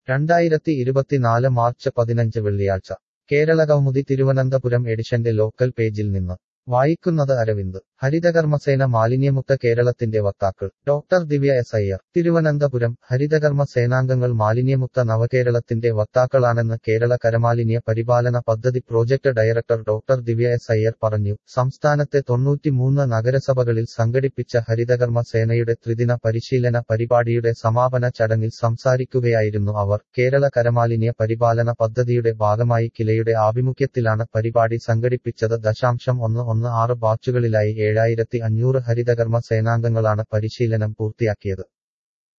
രണ്ടായിരത്തി ഇരുപത്തിനാല് മാർച്ച് പതിനഞ്ച് വെള്ളിയാഴ്ച കേരള കൗമുദി തിരുവനന്തപുരം എഡിഷന്റെ ലോക്കൽ പേജിൽ നിന്ന് വായിക്കുന്നത് അരവിന്ദ് ഹരിതകർമ്മസേന മാലിന്യമുക്ത കേരളത്തിന്റെ വക്താക്കൾ ഡോക്ടർ ദിവ്യ എസ് അയ്യർ തിരുവനന്തപുരം ഹരിതകർമ്മ സേനാംഗങ്ങൾ മാലിന്യമുക്ത നവകേരളത്തിന്റെ വക്താക്കളാണെന്ന് കേരള കരമാലിന്യ പരിപാലന പദ്ധതി project director doctor Divya S Iyer പറഞ്ഞു സംസ്ഥാനത്തെ തൊണ്ണൂറ്റിമൂന്ന് നഗരസഭകളിൽ സംഘടിപ്പിച്ച ഹരിതകർമ്മ സേനയുടെ ത്രിദിന പരിശീലന പരിപാടിയുടെ സമാപന ചടങ്ങിൽ സംസാരിക്കുകയായിരുന്നു അവർ കേരള കരമാലിന്യ പരിപാലന പദ്ധതിയുടെ ഭാഗമായി കിലയുടെ ആഭിമുഖ്യത്തിലാണ് പരിപാടി സംഘടിപ്പിച്ചത് ദശാംശം ഒന്ന് ഒന്ന് ആറ് ബാച്ചുകളിലായി ഏഴായിരത്തി അഞ്ഞൂറ് ഹരിതകർമ്മ സേനാംഗങ്ങളാണ് പരിശീലനം പൂർത്തിയാക്കിയത്